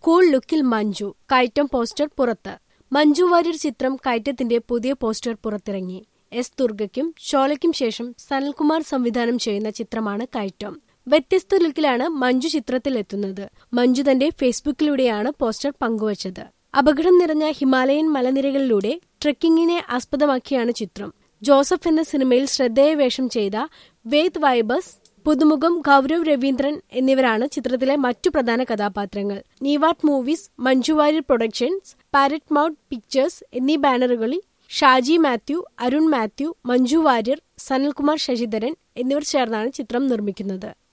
cool ലുക്കിൽ മഞ്ജു കയറ്റം poster പുറത്ത് മഞ്ജു വാര്യർ ചിത്രം കയറ്റത്തിന്റെ പുതിയ പോസ്റ്റർ പുറത്തിറങ്ങി എസ് ദുർഗയ്ക്കും ഷോലയ്ക്കും ശേഷം സനൽകുമാർ സംവിധാനം ചെയ്യുന്ന ചിത്രമാണ് കയറ്റം വ്യത്യസ്ത ലുക്കിലാണ് മഞ്ജു ചിത്രത്തിലെത്തുന്നത് മഞ്ജു തന്റെ ഫേസ്ബുക്കിലൂടെയാണ് പോസ്റ്റർ പങ്കുവച്ചത് അപകടം നിറഞ്ഞ ഹിമാലയൻ മലനിരകളിലൂടെ ട്രെക്കിങ്ങിനെ ആസ്പദമാക്കിയാണ് ചിത്രം ജോസഫ് എന്ന സിനിമയിൽ ശ്രദ്ധേയ വേഷം ചെയ്ത വേദ് വൈബസ് പുതുമുഖം ഗൗരവ് രവീന്ദ്രൻ എന്നിവരാണ് ചിത്രത്തിലെ മറ്റു പ്രധാന കഥാപാത്രങ്ങൾ നീവാട്ട് movies Manju Warrier productions parrot mount pictures എന്നീ ബാനറുകളിൽ ഷാജി മാത്യു അരുൺ മാത്യു മഞ്ജു വാര്യർ സനൽകുമാർ ശശിധരൻ എന്നിവർ ചേർന്നാണ് ചിത്രം നിർമ്മിക്കുന്നത്